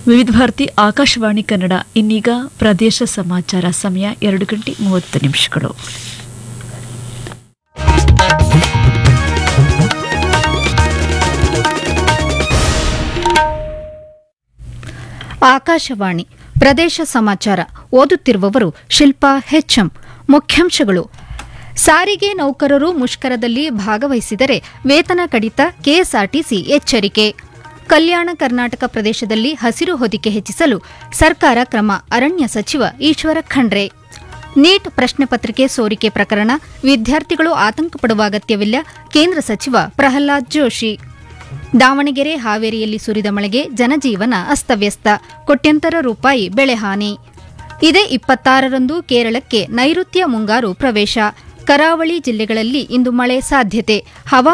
ವಿವಿಧ ಭಾರತಿ ಆಕಾಶವಾಣಿ ಕನ್ನಡ ಇನ್ನೀಗ ಪ್ರದೇಶ ಸಮಾಚಾರ ಸಮಯ ಎರಡು ಗಂಟೆ ಮೂವತ್ತು ನಿಮಿಷಗಳು ಆಕಾಶವಾಣಿ ಪ್ರದೇಶ ಸಮಾಚಾರ ಓದುತ್ತಿರುವವರು ಶಿಲ್ಪಾ ಹೆಚ್ಎಂ ಮುಖ್ಯಾಂಶಗಳು ಸಾರಿಗೆ ನೌಕರರು ಮುಷ್ಕರದಲ್ಲಿ ಭಾಗವಹಿಸಿದರೆ ವೇತನ ಕಡಿತ ಕೆಎಸ್ಆರ್ಟಿಸಿ ಎಚ್ಚರಿಕೆ ಕಲ್ಯಾಣ ಕರ್ನಾಟಕ ಪ್ರದೇಶದಲ್ಲಿ ಹಸಿರು ಹೊದಿಕೆ ಹೆಚ್ಚಿಸಲು ಸರ್ಕಾರ ಕ್ರಮ ಅರಣ್ಯ ಸಚಿವ ಈಶ್ವರ ಖಂಡ್ರೆ ನೀಟ್ ಪ್ರಶ್ನೆ ಪತ್ರಿಕೆ ಸೋರಿಕೆ ಪ್ರಕರಣ ವಿದ್ಯಾರ್ಥಿಗಳು ಆತಂಕ ಪಡುವ ಅಗತ್ಯವಿಲ್ಲ ಕೇಂದ್ರ ಸಚಿವ ಪ್ರಹ್ಲಾದ್ ಜೋಶಿ ದಾವಣಗೆರೆ ಹಾವೇರಿಯಲ್ಲಿ ಸುರಿದ ಮಳೆಗೆ ಜನಜೀವನ ಅಸ್ತವ್ಯಸ್ತ ಕೋಟ್ಯಂತರ ರೂಪಾಯಿ ಬೆಳೆಹಾನಿ ಇದೇ ಇಪ್ಪತ್ತಾರರಂದು ಕೇರಳಕ್ಕೆ ನೈಋತ್ಯ ಮುಂಗಾರು ಪ್ರವೇಶ ಕರಾವಳಿ ಜಿಲ್ಲೆಗಳಲ್ಲಿ ಇಂದು ಮಳೆ ಸಾಧ್ಯತೆ ಹವಾ